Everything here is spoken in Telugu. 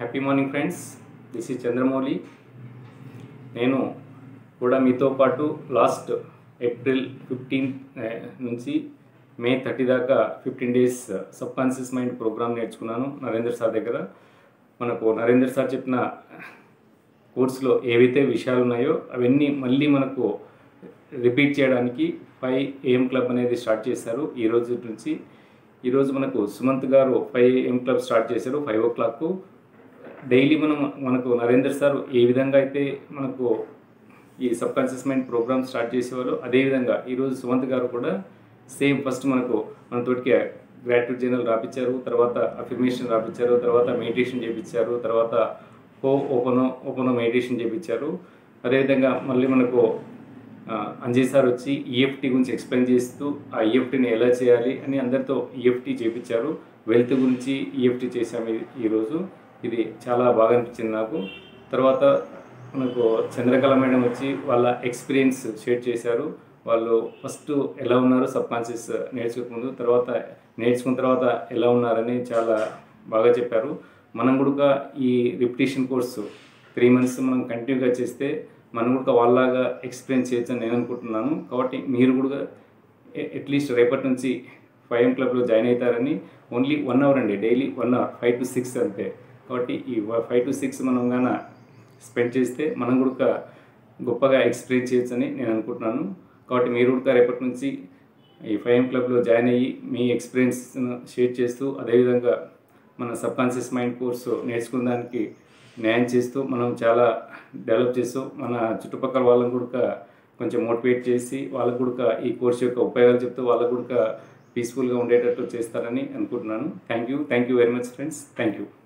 happy morning friends this is Chandramouli నేను కూడా మీతో పాటు లాస్ట్ ఏప్రిల్ ఫిఫ్టీన్ నుంచి మే థర్టీ దాకా fifteen days subconscious mind program నేర్చుకున్నాను నరేందర్ సార్ దగ్గర మనకు నరేందర్ సార్ చెప్పిన కోర్సులో ఏవైతే విషయాలు ఉన్నాయో అవన్నీ మళ్ళీ మనకు రిపీట్ చేయడానికి ఫైవ్ ఏఎం క్లబ్ అనేది స్టార్ట్ చేశారు ఈ రోజు నుంచి ఈరోజు మనకు సుమంత్ గారు ఫైవ్ ఏఎం క్లబ్ స్టార్ట్ చేశారు ఫైవ్ ఓ క్లాక్ డైలీ మనం మనకు నరేందర్ సార్ ఏ విధంగా అయితే మనకు ఈ subconscious mind program start చేసేవాళ్ళు అదేవిధంగా ఈరోజు సుమంత్ గారు కూడా సేమ్ ఫస్ట్ మనకు మన తోటికి గ్రాట్యూడ్ జర్నల్ రాపించారు తర్వాత అఫర్మేషన్ రాపించారు తర్వాత మెడిటేషన్ చేయించారు తర్వాత హో ఓపెన్ ఓపెన్ మెడిటేషన్ చేయించారు అదేవిధంగా మళ్ళీ మనకు ఆ, అంజయ్ సార్ వచ్చి ఈఎఫ్టీ గురించి ఎక్స్ప్లెయిన్ చేస్తూ ఆ ఈఎఫ్టీని ఎలా చేయాలి అని అందరితో ఈఎఫ్టీ చేయించారు వెల్త్ గురించి ఈఎఫ్టీ చేశాము ఈ- ఈరోజు ఇది చాలా బాగా అనిపించింది నాకు తర్వాత మనకు చంద్రకళ మేడం వచ్చి వాళ్ళ ఎక్స్పీరియన్స్ షేర్ చేశారు వాళ్ళు ఫస్ట్ ఎలా ఉన్నారు సబ్ కాన్షియస్ నేర్చుకోకముందు తర్వాత నేర్చుకున్న తర్వాత ఎలా ఉన్నారని చాలా బాగా చెప్పారు మనం కూడా ఈ రిపిటేషన్ కోర్సు త్రీ మంత్స్ మనం కంటిన్యూగా చేస్తే మనం కూడా వాళ్ళలాగా ఎక్స్పీరియన్స్ చేయొచ్చు అని నేను అనుకుంటున్నాను కాబట్టి మీరు కూడా అట్లీస్ట్ రేపటి నుంచి ఫైవ్ ఎం క్లబ్లో జాయిన్ అవుతారని ఓన్లీ వన్ అవర్ అండి daily one hour five to six అంతే కాబట్టి ఈ ఫైవ్ టు సిక్స్ మనం గాన స్పెండ్ చేస్తే మనం కూడా గొప్పగా ఎక్స్పీరియన్స్ చేయొచ్చని నేను అనుకుంటున్నాను కాబట్టి మీరు కూడా రేపటి నుంచి ఈ ఫైవ్ ఎం క్లబ్లో జాయిన్ అయ్యి మీ ఎక్స్పీరియన్స్ను షేర్ చేస్తూ అదేవిధంగా మన సబ్ కాన్షియస్ మైండ్ కోర్సు నేర్చుకున్న దానికి న్యాయం చేస్తూ మనం చాలా డెవలప్ చేస్తూ మన చుట్టుపక్కల వాళ్ళని కూడా కొంచెం మోటివేట్ చేసి వాళ్ళకు కూడా ఈ కోర్సు యొక్క ఉపయోగాలు చెప్తూ వాళ్ళకు కూడా పీస్ఫుల్గా ఉండేటట్టు చేస్తారని అనుకుంటున్నాను thank you thank you very much friends thank you